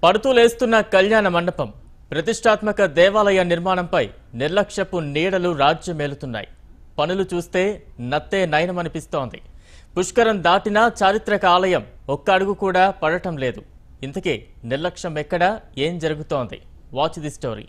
పడుతూ లేస్తున్న కళ్యాణ మండపం ప్రతిష్టాత్మక దేవాలయ నిర్మాణంపై నిర్లక్ష్యపు నీడలు రాజ్యమేలుతున్నాయి పనులు చూస్తే నత్తే నయనమనిపిస్తోంది పుష్కరం దాటినా చారిత్రక ఆలయం ఒక్క అడుగు కూడా పడటం లేదు ఇంతకీ నిర్లక్ష్యం ఎక్కడా ఏం జరుగుతోంది వాచ్ ది స్టోరీ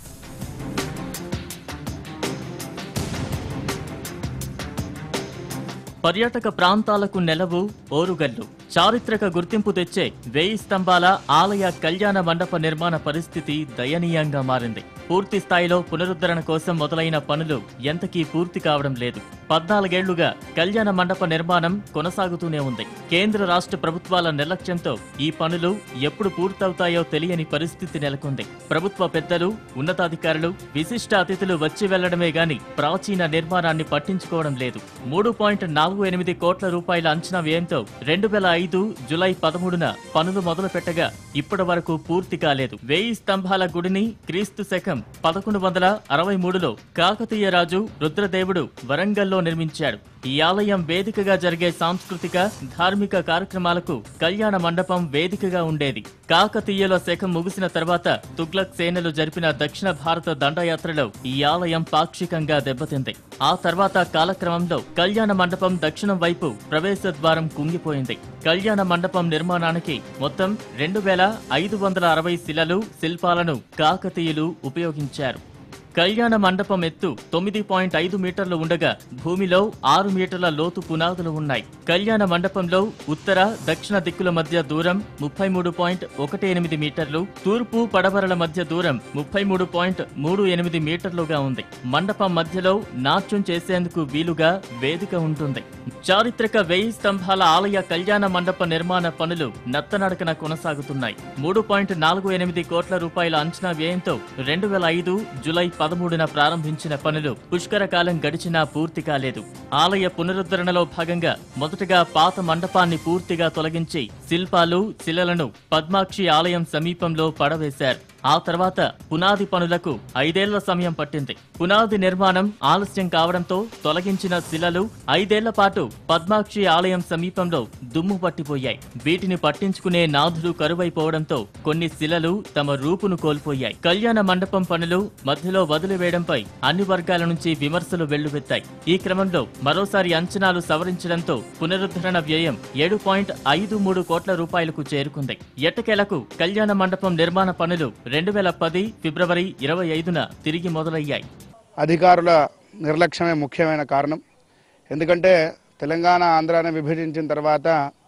పర్యాటక ప్రాంతాలకు నెలవు ఓరుగల్లు చారిత్రక గుర్తింపు తెచ్చే వేయి స్తంభాల ఆలయ కళ్యాణ మండప నిర్మాణ పరిస్థితి దయనీయంగా మారింది పూర్తి స్థాయిలో పునరుద్ధరణ కోసం మొదలైన పనులు ఎంతకీ పూర్తి కావడం లేదు పద్నాలుగేళ్లుగా కళ్యాణ మండప నిర్మాణం కొనసాగుతూనే ఉంది కేంద్ర రాష్ట్ర ప్రభుత్వాల నిర్లక్ష్యంతో ఈ పనులు ఎప్పుడు పూర్తవుతాయో తెలియని పరిస్థితి నెలకొంది ప్రభుత్వ పెద్దలు ఉన్నతాధికారులు విశిష్ట అతిథులు వచ్చి వెళ్లడమే గాని ప్రాచీన నిర్మాణాన్ని పట్టించుకోవడం లేదు మూడు పాయింట్ నాలుగు ఎనిమిది కోట్ల రూపాయల అంచనా వ్యయంతో రెండు వేల ఐదు జులై పదమూడున పనులు మొదలు పెట్టగా ఇప్పటి వరకు పూర్తి కాలేదు వేయి స్తంభాల గుడిని క్రీస్తు శకం పదకొండు వందల అరవై మూడులో కాకతీయ రాజు రుద్రదేవుడు వరంగల్లో నిర్మించాడు ఈ ఆలయం వేదికగా జరిగే సాంస్కృతిక ధార్మిక కార్యక్రమాలకు కళ్యాణ మండపం వేదికగా ఉండేది కాకతీయుల శకం ముగిసిన తర్వాత తుగ్లక్ సేనలు జరిపిన దక్షిణ భారత దండయాత్రలో ఈ ఆలయం పాక్షికంగా దెబ్బతింది ఆ తర్వాత కాలక్రమంలో కళ్యాణ మండపం దక్షిణం వైపు ప్రవేశ ద్వారం కుంగిపోయింది కళ్యాణ మండపం నిర్మాణానికి మొత్తం రెండు వేల ఐదు వందల అరవై శిలలు శిల్పాలను కాకతీయులు ఉపయోగించారు కళ్యాణ మండపం ఎత్తు తొమ్మిది పాయింట్ ఐదు మీటర్లు ఉండగా భూమిలో ఆరు మీటర్ల లోతు పునాదులు ఉన్నాయి కళ్యాణ మండపంలో ఉత్తర దక్షిణ దిక్కుల మధ్య దూరం ముప్పై మూడు పాయింట్ ఒకటి ఎనిమిది మీటర్లు తూర్పు పడమరల మధ్య దూరం ముప్పై మూడు పాయింట్ మూడు ఎనిమిది మీటర్లుగా ఉంది మండపం మధ్యలో నాట్యం చేసేందుకు వీలుగా వేదిక ఉంటుంది చారిత్రక వెయ్యి స్తంభాల ఆలయ కళ్యాణ మండప నిర్మాణ పనులు నత్తనడకన కొనసాగుతున్నాయి మూడు పాయింట్ నాలుగు ఎనిమిది కోట్ల రూపాయల అంచనా వ్యయంతో రెండు వేల ఐదు జులై పదమూడున ప్రారంభించిన పనులు పుష్కర కాలం గడిచినా పూర్తి కాలేదు ఆలయ పునరుద్ధరణలో భాగంగా మొదటగా పాత మండపాన్ని పూర్తిగా తొలగించి శిల్పాలు శిలలను పద్మాక్షి ఆలయం సమీపంలో పడవేశారు ఆ తర్వాత పునాది పనులకు ఐదేళ్ల సమయం పట్టింది పునాది నిర్మాణం ఆలస్యం కావడంతో తొలగించిన శిలలు ఐదేళ్ల పాటు పద్మాక్షి ఆలయం సమీపంలో దుమ్ము పట్టిపోయాయి వీటిని పట్టించుకునే నాథులు కరువైపోవడంతో కొన్ని శిలలు తమ రూపును కోల్పోయాయి కళ్యాణ మండపం పనులు మధ్యలో వదిలివేయడంపై అన్ని వర్గాల నుంచి విమర్శలు వెల్లువెత్తాయి ఈ క్రమంలో మరోసారి అంచనాలు సవరించడంతో పునరుద్ధరణ వ్యయం ఏడు పాయింట్ ఐదు మూడు కోట్ల రూపాయలకు చేరుకుంది ఎట్టకేలకు కళ్యాణ మండపం నిర్మాణ పనులు రెండు వేల పది ఫిబ్రవరి ఇరవై ఐదున తిరిగి మొదలయ్యాయి అధికారుల నిర్లక్ష్యమే ముఖ్యమైన కారణం ఎందుకంటే తెలంగాణ ఆంధ్రాని విభజించిన తర్వాత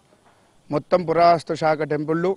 మొత్తం పురావస్తు శాఖ టెంపుళ్ళు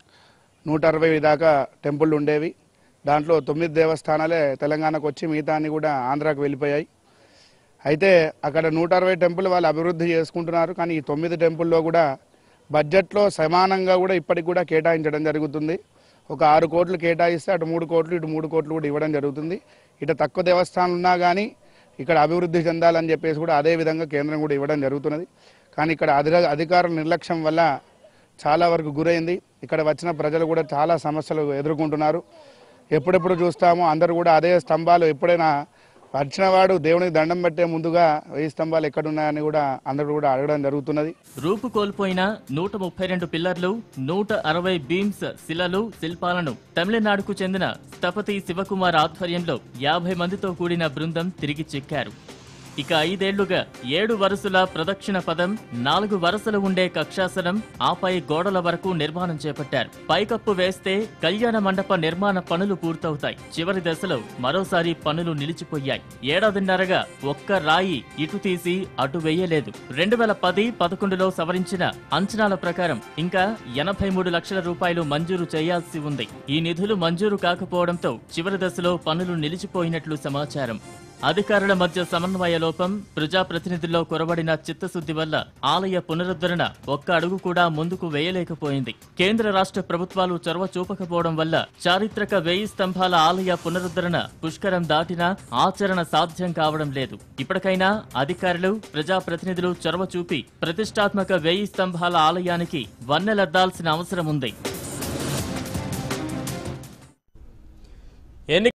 నూట అరవై దాకా టెంపుళ్ళు ఉండేవి దాంట్లో తొమ్మిది దేవస్థానాలే తెలంగాణకు వచ్చి మిగతా అన్ని కూడా ఆంధ్రాకు వెళ్ళిపోయాయి అయితే అక్కడ నూట అరవై టెంపుల్ వాళ్ళు అభివృద్ధి చేసుకుంటున్నారు కానీ ఈ తొమ్మిది టెంపుల్లో కూడా బడ్జెట్లో సమానంగా కూడా ఇప్పటికి కూడా కేటాయించడం జరుగుతుంది ఒక ఆరు కోట్లు కేటాయిస్తే అటు మూడు కోట్లు ఇటు మూడు కోట్లు కూడా ఇవ్వడం జరుగుతుంది ఇటు తక్కువ దేవస్థానాలు ఉన్నా కానీ ఇక్కడ అభివృద్ధి చెందాలని చెప్పేసి కూడా అదే విధంగా కేంద్రం కూడా ఇవ్వడం జరుగుతున్నది కానీ ఇక్కడ అధిర అధికారుల నిర్లక్ష్యం వల్ల చాలా వరకు గురైంది ఇక్కడ వచ్చిన ప్రజలు కూడా చాలా సమస్యలు ఎదుర్కొంటున్నారు ఎప్పుడెప్పుడు చూస్తామో అందరూ కూడా అదే స్తంభాలు ఎప్పుడైనా వచ్చినవాడు దేవునికి దండం పెట్టే ముందుగా వెయ్యి స్తంభాలు ఎక్కడున్నాయని కూడా అందరూ కూడా అడగడం జరుగుతున్నది రూపు కోల్పోయిన నూట ముప్పై రెండు పిల్లర్లు నూట అరవై బీమ్స్ శిలలు శిల్పాలను తమిళనాడుకు చెందిన స్థపతి శివకుమార్ ఆధ్వర్యంలో యాభై మందితో కూడిన బృందం తిరిగి చెక్కారు ఇక ఐదేళ్లుగా ఏడు వరుసల ప్రదక్షిణ పదం నాలుగు వరుసలు ఉండే కక్షాసనం ఆపై గోడల వరకు నిర్మాణం చేపట్టారు పైకప్పు వేస్తే కళ్యాణ మండప నిర్మాణ పనులు పూర్తవుతాయి చివరి దశలో మరోసారి పనులు నిలిచిపోయాయి ఏడాదిన్నరగా ఒక్క రాయి ఇటు తీసి అటు వేయలేదు రెండు వేల పది పదకొండులో సవరించిన అంచనాల ప్రకారం ఇంకా ఎనభై మూడు లక్షల రూపాయలు మంజూరు చేయాల్సి ఉంది ఈ నిధులు మంజూరు కాకపోవడంతో చివరి దశలో పనులు నిలిచిపోయినట్లు సమాచారం అధికారుల మధ్య సమన్వయ లోపం ప్రజాప్రతినిధుల్లో కొరబడిన చిత్తశుద్ధి వల్ల ఆలయ పునరుద్ధరణ ఒక్క అడుగు కూడా ముందుకు వేయలేకపోయింది కేంద్ర రాష్ట్ర ప్రభుత్వాలు చొరవ చూపకపోవడం వల్ల చారిత్రక వేయి స్తంభాల ఆలయ పునరుద్ధరణ పుష్కరం దాటినా ఆచరణ సాధ్యం కావడం లేదు ఇప్పటికైనా అధికారులు ప్రజాప్రతినిధులు చొరవ చూపి ప్రతిష్టాత్మక వేయి స్తంభాల ఆలయానికి వన్నెలద్దాల్సిన అవసరం ఉంది ఎన్ని